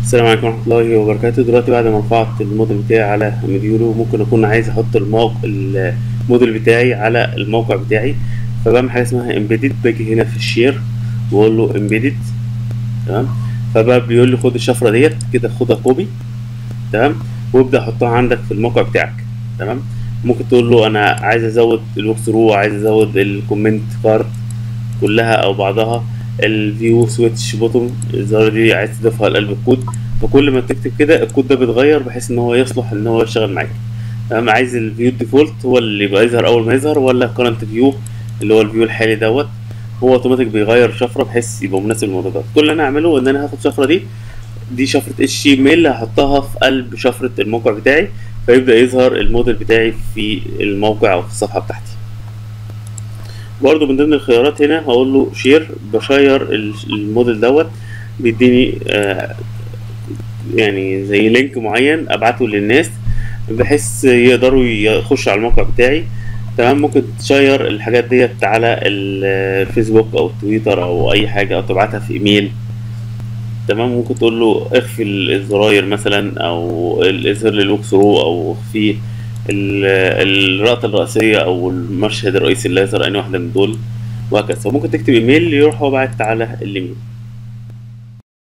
السلام عليكم ورحمة الله وبركاته دلوقتي بعد ما رفعت الموديل بتاعي على مديولو ممكن أكون عايز أحط الموقع الموديل بتاعي على الموقع بتاعي فبعمل حاجة اسمها embedded باجي هنا في الشير وأقول له embedded تمام فبقى بيقول لي خد الشفرة ديت كده خدها كوبي تمام وابدأ حطها عندك في الموقع بتاعك تمام ممكن تقول له أنا عايز أزود الوك ثرو عايز أزود الكومنت كارد كلها أو بعضها الفيو سويتش بوتوم الزرار دي عايز تضيفها لقلب الكود فكل ما تكتب كده الكود ده بيتغير بحيث ان هو يصلح ان هو يشتغل معاك تمام عايز الفيو ديفولت هو اللي يبقى يظهر اول ما يظهر ولا كرنت فيو اللي هو الفيو الحالي دوت هو اوتوماتيك بيغير شفره بحيث يبقى مناسب للموضوع ده كل اللي انا هعمله ان انا هاخد الشفره دي دي شفره اتش تي ام ال هحطها في قلب شفره الموقع بتاعي فيبدا يظهر الموديل بتاعي في الموقع او في الصفحه بتاعتي برضو من ضمن الخيارات هنا هقول له شير بشير الموديل دوت بيديني آه يعني زي لينك معين ابعته للناس بحيث يقدروا يخشوا على الموقع بتاعي تمام ممكن تشير الحاجات ديت على الفيسبوك او تويتر او اي حاجه او تبعتها في ايميل تمام ممكن تقول له اخفي الزراير مثلا او اظهر لي الوك ثرو او اخفي الرقطة الرئيسية أو المشهد الرئيسي اللي يظهر أي واحدة من دول وهكذا وممكن تكتب إيميل يروح هو باعت على الإيميل